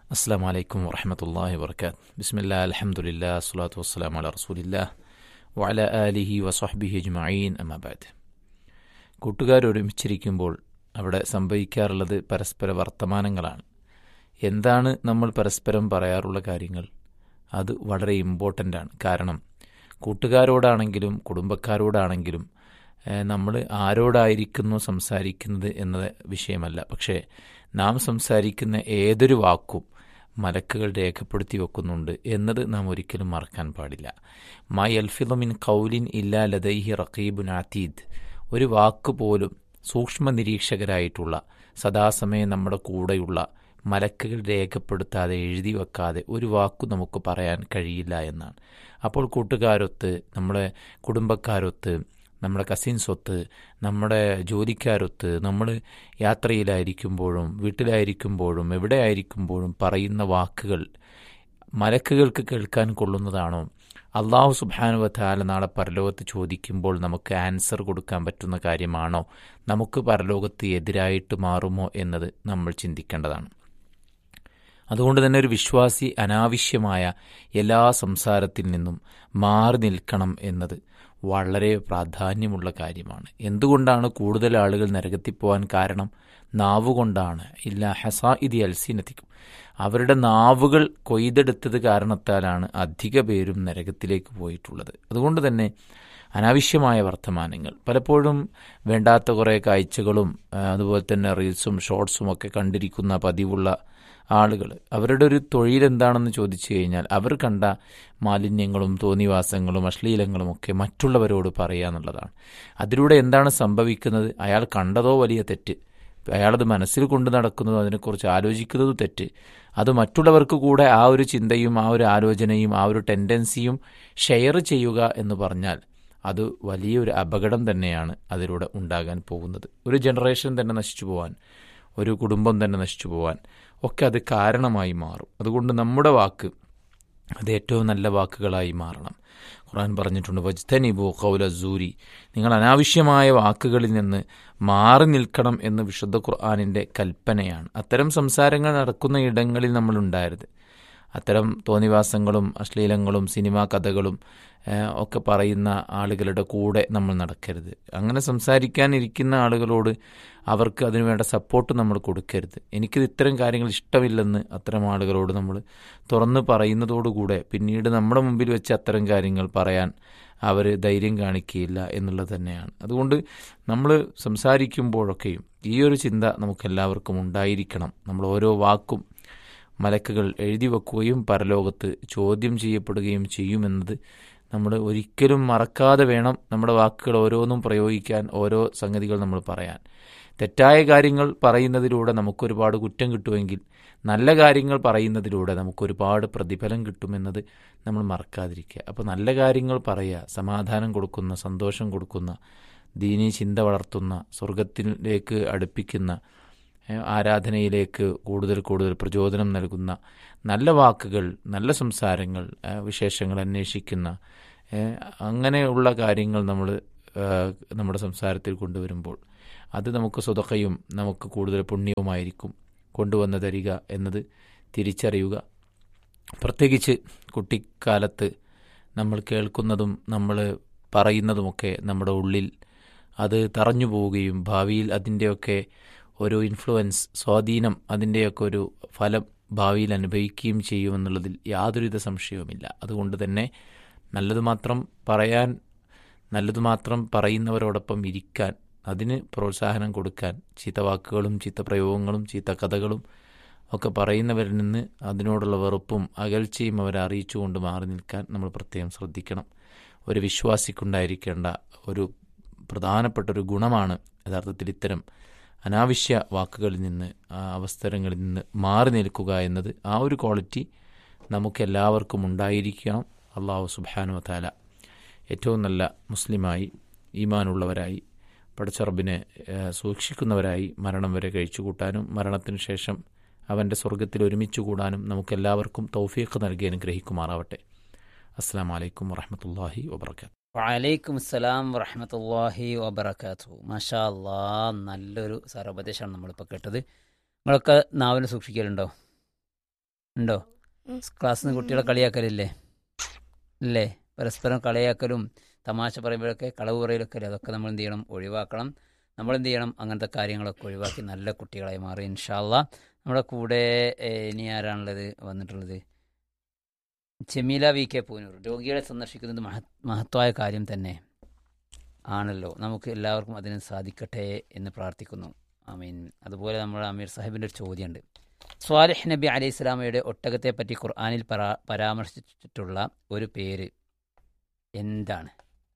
അസ്സാം വലൈക്കും വറഹമത്തല്ലാഹി വർക്കാത്ത് ബിസ്മില്ലാ അലഹമുല്ലാ അസ്സലാത്തു വസ്സലാം അല റസൂലില്ലാ വഅല ആലിഹി വസ്ഹബിഹി അജ്മഈൻ അമാബാദ് കൂട്ടുകാരൊരുമിച്ചിരിക്കുമ്പോൾ അവിടെ സംഭവിക്കാറുള്ളത് പരസ്പര വർത്തമാനങ്ങളാണ് എന്താണ് നമ്മൾ പരസ്പരം പറയാറുള്ള കാര്യങ്ങൾ അത് വളരെ ഇമ്പോർട്ടൻ്റ് ആണ് കാരണം കൂട്ടുകാരോടാണെങ്കിലും കുടുംബക്കാരോടാണെങ്കിലും നമ്മൾ ആരോടായിരിക്കുന്നു സംസാരിക്കുന്നത് എന്ന വിഷയമല്ല പക്ഷേ നാം സംസാരിക്കുന്ന ഏതൊരു വാക്കും മലക്കുകൾ രേഖപ്പെടുത്തി വെക്കുന്നുണ്ട് എന്നത് നാം ഒരിക്കലും മറക്കാൻ പാടില്ല മൈ അൽഫിദമിൻ കൗലിൻ ഇല്ലാ ലദൈഹി റഖീബുൻ അതീദ് ഒരു വാക്ക് പോലും സൂക്ഷ്മ നിരീക്ഷകരായിട്ടുള്ള സദാസമയം നമ്മുടെ കൂടെയുള്ള മലക്കുകൾ രേഖപ്പെടുത്താതെ എഴുതി വെക്കാതെ ഒരു വാക്കു നമുക്ക് പറയാൻ കഴിയില്ല എന്നാണ് അപ്പോൾ കൂട്ടുകാരൊത്ത് നമ്മുടെ കുടുംബക്കാരൊത്ത് നമ്മുടെ കസിൻസൊത്ത് നമ്മുടെ ജോലിക്കാരൊത്ത് നമ്മൾ യാത്രയിലായിരിക്കുമ്പോഴും വീട്ടിലായിരിക്കുമ്പോഴും എവിടെ ആയിരിക്കുമ്പോഴും പറയുന്ന വാക്കുകൾ മലക്കുകൾക്ക് കേൾക്കാൻ കൊള്ളുന്നതാണോ അള്ളാഹു സുബാനുവത്താല നാളെ പരലോകത്ത് ചോദിക്കുമ്പോൾ നമുക്ക് ആൻസർ കൊടുക്കാൻ പറ്റുന്ന കാര്യമാണോ നമുക്ക് പരലോകത്ത് എതിരായിട്ട് മാറുമോ എന്നത് നമ്മൾ ചിന്തിക്കേണ്ടതാണ് അതുകൊണ്ട് തന്നെ ഒരു വിശ്വാസി അനാവശ്യമായ എല്ലാ സംസാരത്തിൽ നിന്നും മാറി നിൽക്കണം എന്നത് വളരെ പ്രാധാന്യമുള്ള കാര്യമാണ് എന്തുകൊണ്ടാണ് കൂടുതൽ ആളുകൾ നരകത്തിപ്പോവാൻ കാരണം നാവുകൊണ്ടാണ് ഇല്ല ഹസാ ഇതി അൽസീനത്തിക്കും അവരുടെ നാവുകൾ കൊയ്തെടുത്തത് കാരണത്താലാണ് അധിക പേരും നരകത്തിലേക്ക് പോയിട്ടുള്ളത് അതുകൊണ്ട് തന്നെ അനാവശ്യമായ വർത്തമാനങ്ങൾ പലപ്പോഴും വേണ്ടാത്ത കുറേ കാഴ്ചകളും അതുപോലെ തന്നെ റീൽസും ഷോർട്സും ഒക്കെ കണ്ടിരിക്കുന്ന പതിവുള്ള ആളുകൾ അവരുടെ ഒരു തൊഴിൽ എന്താണെന്ന് ചോദിച്ചു കഴിഞ്ഞാൽ അവർ കണ്ട മാലിന്യങ്ങളും തോന്നിവാസങ്ങളും അശ്ലീലങ്ങളും ഒക്കെ മറ്റുള്ളവരോട് പറയുക എന്നുള്ളതാണ് അതിലൂടെ എന്താണ് സംഭവിക്കുന്നത് അയാൾ കണ്ടതോ വലിയ തെറ്റ് അയാളത് മനസ്സിൽ കൊണ്ട് നടക്കുന്നതോ അതിനെക്കുറിച്ച് ആലോചിക്കുന്നതോ തെറ്റ് അത് മറ്റുള്ളവർക്ക് കൂടെ ആ ഒരു ചിന്തയും ആ ഒരു ആലോചനയും ആ ഒരു ടെൻഡൻസിയും ഷെയർ ചെയ്യുക എന്ന് പറഞ്ഞാൽ അത് വലിയൊരു അപകടം തന്നെയാണ് അതിലൂടെ ഉണ്ടാകാൻ പോകുന്നത് ഒരു ജനറേഷൻ തന്നെ നശിച്ചു പോകാൻ ഒരു കുടുംബം തന്നെ നശിച്ചു പോകാൻ ഒക്കെ അത് കാരണമായി മാറും അതുകൊണ്ട് നമ്മുടെ വാക്ക് അത് ഏറ്റവും നല്ല വാക്കുകളായി മാറണം ഖുർആൻ പറഞ്ഞിട്ടുണ്ട് വജ്തനിബു കൗല സൂരി നിങ്ങൾ അനാവശ്യമായ വാക്കുകളിൽ നിന്ന് മാറി നിൽക്കണം എന്ന് വിശുദ്ധ ഖുർആാനിൻ്റെ കൽപ്പനയാണ് അത്തരം സംസാരങ്ങൾ നടക്കുന്ന ഇടങ്ങളിൽ നമ്മൾ ഉണ്ടായത് അത്തരം തോന്നിവാസങ്ങളും അശ്ലീലങ്ങളും സിനിമാ കഥകളും ഒക്കെ പറയുന്ന ആളുകളുടെ കൂടെ നമ്മൾ നടക്കരുത് അങ്ങനെ സംസാരിക്കാനിരിക്കുന്ന ആളുകളോട് അവർക്ക് അതിനുവേണ്ട സപ്പോർട്ട് നമ്മൾ കൊടുക്കരുത് എനിക്കിത് ഇത്തരം കാര്യങ്ങൾ ഇഷ്ടമില്ലെന്ന് അത്തരം ആളുകളോട് നമ്മൾ തുറന്ന് പറയുന്നതോടുകൂടെ പിന്നീട് നമ്മുടെ മുമ്പിൽ വെച്ച് അത്തരം കാര്യങ്ങൾ പറയാൻ അവർ ധൈര്യം കാണിക്കുകയില്ല എന്നുള്ളത് തന്നെയാണ് അതുകൊണ്ട് നമ്മൾ സംസാരിക്കുമ്പോഴൊക്കെയും ഈ ഒരു ചിന്ത നമുക്കെല്ലാവർക്കും ഉണ്ടായിരിക്കണം നമ്മൾ ഓരോ വാക്കും മലക്കുകൾ എഴുതി വെക്കുകയും പരലോകത്ത് ചോദ്യം ചെയ്യപ്പെടുകയും ചെയ്യുമെന്നത് നമ്മൾ ഒരിക്കലും മറക്കാതെ വേണം നമ്മുടെ വാക്കുകൾ ഓരോന്നും പ്രയോഗിക്കാൻ ഓരോ സംഗതികൾ നമ്മൾ പറയാൻ തെറ്റായ കാര്യങ്ങൾ പറയുന്നതിലൂടെ നമുക്കൊരുപാട് കുറ്റം കിട്ടുമെങ്കിൽ നല്ല കാര്യങ്ങൾ പറയുന്നതിലൂടെ നമുക്കൊരുപാട് പ്രതിഫലം കിട്ടുമെന്നത് നമ്മൾ മറക്കാതിരിക്കുക അപ്പോൾ നല്ല കാര്യങ്ങൾ പറയുക സമാധാനം കൊടുക്കുന്ന സന്തോഷം കൊടുക്കുന്ന ദീനീ ചിന്ത വളർത്തുന്ന സ്വർഗത്തിലേക്ക് അടുപ്പിക്കുന്ന ആരാധനയിലേക്ക് കൂടുതൽ കൂടുതൽ പ്രചോദനം നൽകുന്ന നല്ല വാക്കുകൾ നല്ല സംസാരങ്ങൾ വിശേഷങ്ങൾ അന്വേഷിക്കുന്ന അങ്ങനെയുള്ള കാര്യങ്ങൾ നമ്മൾ നമ്മുടെ സംസാരത്തിൽ കൊണ്ടുവരുമ്പോൾ അത് നമുക്ക് സ്വതക്കയും നമുക്ക് കൂടുതൽ പുണ്യവുമായിരിക്കും കൊണ്ടുവന്ന് തരിക എന്നത് തിരിച്ചറിയുക പ്രത്യേകിച്ച് കുട്ടിക്കാലത്ത് നമ്മൾ കേൾക്കുന്നതും നമ്മൾ പറയുന്നതുമൊക്കെ നമ്മുടെ ഉള്ളിൽ അത് തറഞ്ഞു പോവുകയും ഭാവിയിൽ അതിൻ്റെയൊക്കെ ഒരു ഇൻഫ്ലുവൻസ് സ്വാധീനം അതിൻ്റെയൊക്കെ ഒരു ഫലം ഭാവിയിൽ അനുഭവിക്കുകയും ചെയ്യുമെന്നുള്ളതിൽ യാതൊരുവിധ സംശയവുമില്ല അതുകൊണ്ട് തന്നെ നല്ലത് മാത്രം പറയാൻ നല്ലത് മാത്രം പറയുന്നവരോടൊപ്പം ഇരിക്കാൻ അതിന് പ്രോത്സാഹനം കൊടുക്കാൻ ചീത്ത വാക്കുകളും ചീത്ത പ്രയോഗങ്ങളും ചീത്ത കഥകളും ഒക്കെ പറയുന്നവരിൽ നിന്ന് അതിനോടുള്ള വെറുപ്പും അകൽച്ചയും അവരെ അറിയിച്ചുകൊണ്ട് മാറി നിൽക്കാൻ നമ്മൾ പ്രത്യേകം ശ്രദ്ധിക്കണം ഒരു വിശ്വാസിക്കുണ്ടായിരിക്കേണ്ട ഒരു പ്രധാനപ്പെട്ട ഒരു ഗുണമാണ് യഥാർത്ഥത്തിൽ ഇത്തരം അനാവശ്യ വാക്കുകളിൽ നിന്ന് അവസരങ്ങളിൽ നിന്ന് മാറി നിൽക്കുക എന്നത് ആ ഒരു ക്വാളിറ്റി നമുക്കെല്ലാവർക്കും ഉണ്ടായിരിക്കണം അള്ളാഹു സുബാനു താല ഏറ്റവും നല്ല മുസ്ലിമായി ഈമാനുള്ളവരായി പടച്ചറബിനെ സൂക്ഷിക്കുന്നവരായി മരണം വരെ കഴിച്ചു കൂട്ടാനും മരണത്തിന് ശേഷം അവൻ്റെ സ്വർഗത്തിൽ ഒരുമിച്ച് കൂടാനും നമുക്കെല്ലാവർക്കും തൗഫീഖ് നൽകി അനുഗ്രഹിക്കുമാറാവട്ടെ അസ്സാം വലൈക്കും വറഹമത്തല്ലാഹി വബർക്കാത്തു വലൈക്കും അസ്സലാം വറഹമത്തല്ലാഹി വബർക്കാത്തു മാഷാ അല്ലാ നല്ലൊരു സാരോപദേശമാണ് നമ്മളിപ്പോൾ കേട്ടത് നിങ്ങളൊക്കെ നാവിനെ സൂക്ഷിക്കലുണ്ടോ ഉണ്ടോ ഉം. ക്ലാസ്സിൽ നിന്ന് കുട്ടികളെ കളിയാക്കലില്ലേ ഇല്ലേ പരസ്പരം കളിയാക്കലും തമാശ പറയുമ്പോഴൊക്കെ കളവ് പറയലൊക്കെ അല്ലേ അതൊക്കെ നമ്മൾ എന്ത് ചെയ്യണം ഒഴിവാക്കണം നമ്മൾ എന്ത് ചെയ്യണം അങ്ങനത്തെ കാര്യങ്ങളൊക്കെ ഒഴിവാക്കി നല്ല കുട്ടികളായി മാറി ഇൻഷാല്ല നമ്മുടെ കൂടെ ഏഹ്, ഇനി ആരാണുള്ളത് വന്നിട്ടുള്ളത് ജമീല വി കെ പൂനൂർ രോഗികളെ സന്ദർശിക്കുന്നത് മഹ മഹത്വായ കാര്യം തന്നെ ആണല്ലോ നമുക്ക് എല്ലാവർക്കും അതിന് സാധിക്കട്ടെ എന്ന് പ്രാർത്ഥിക്കുന്നു ആമീൻ അതുപോലെ നമ്മൾ അമീർ സാഹിബിൻ്റെ ഒരു ചോദ്യമുണ്ട് സ്വാലിഹ് നബി അലൈഹി സ്വലാമയുടെ ഒട്ടകത്തെ പറ്റി ഖുർആാനിൽ പരാ പരാമർശിച്ചിട്ടുള്ള ഒരു പേര് എന്താണ്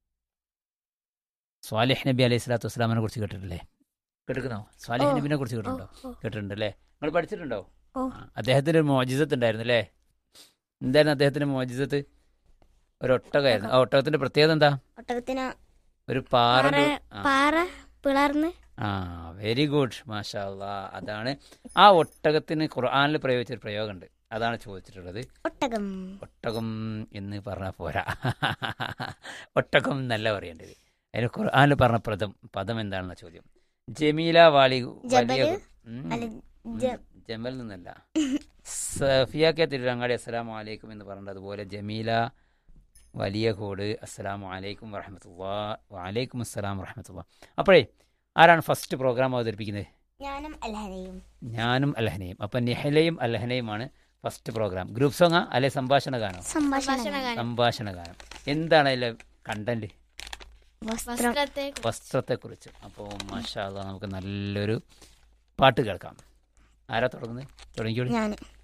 സ്വാലിഹ് നബി അലൈഹി സ്വലാത്തു വസ്സലാമിനെ കുറിച്ച് കേട്ടിട്ടില്ലേ കേട്ടിരിക്കുന്നോ സ്വാലിഹ് ഓ, നബിനെ കുറിച്ച് ഓ, കേട്ടിട്ടുണ്ടോ ഓ. കേട്ടിട്ടുണ്ട് അല്ലേ നിങ്ങൾ പഠിച്ചിട്ടുണ്ടോ ഓ. ആ, അദ്ദേഹത്തിന് ഒരു മോജിസത്ത് ഉണ്ടായിരുന്നു അല്ലേ എന്തായിരുന്നു അദ്ദേഹത്തിന്റെ മോജിസത്ത് ഒരു ഒട്ടകമായിരുന്നു ആ ഒട്ടകത്തിന്റെ പ്രത്യേകത എന്താ ഒട്ടകത്തിന് ഒരു പാറ പാറ പാറ പിളർന്ന് ആ വെരി ഗുഡ് മാഷാ അല്ലാ അതാണ് ആ ഒട്ടകത്തിന് ഖുർആാനിൽ പ്രയോഗിച്ച ഒരു പ്രയോഗമുണ്ട് അതാണ് ചോദിച്ചിട്ടുള്ളത് ഒട്ടകം ഒട്ടകം എന്ന് പറഞ്ഞാൽ പോരാ ഒട്ടകം എന്നല്ല പറയേണ്ടത് അതിന് ഖുർആാനിൽ പറഞ്ഞ പദം പദം എന്താണെന്ന ചോദ്യം ജമീല വാലി വലിയ ജബല്? ഉം, അല്ല ഉം, ജ- ജമൽ നിന്നല്ല സഫിയ കെ തിരുരങ്ങാടി അസ്സലാമു അലൈക്കും എന്ന് പറഞ്ഞത് അതുപോലെ ജമീല വലിയ കോട് അസ്സലാമു അലൈക്കും വറഹമത്തുള്ള വലൈക്കും അസ്സലാം വറഹമത്തുള്ള അപ്പോഴേ ആരാണ് ഫസ്റ്റ് പ്രോഗ്രാം അവതരിപ്പിക്കുന്നത് ഞാനും അൽഹനയും ഞാനും അലഹനയും അപ്പം നിഹലയും അലഹനയുമാണ് ഫസ്റ്റ് പ്രോഗ്രാം ഗ്രൂപ്പ് സോങ്ങാ അല്ലെ സംഭാഷണ ഗാനോ സംഭാഷണ സംഭാഷണ ഗാനം എന്താണ് അതിലെ കണ്ടന്റ് വസ്ത്രം വസ്ത്രത്തെ വസ്ത്രത്തെക്കുറിച്ച് അപ്പോൾ മാഷാ അല്ലാ നമുക്ക് നല്ലൊരു പാട്ട് കേൾക്കാം ആരാ തുടങ്ങുന്നത് തുടങ്ങിക്കോളി ഞാൻ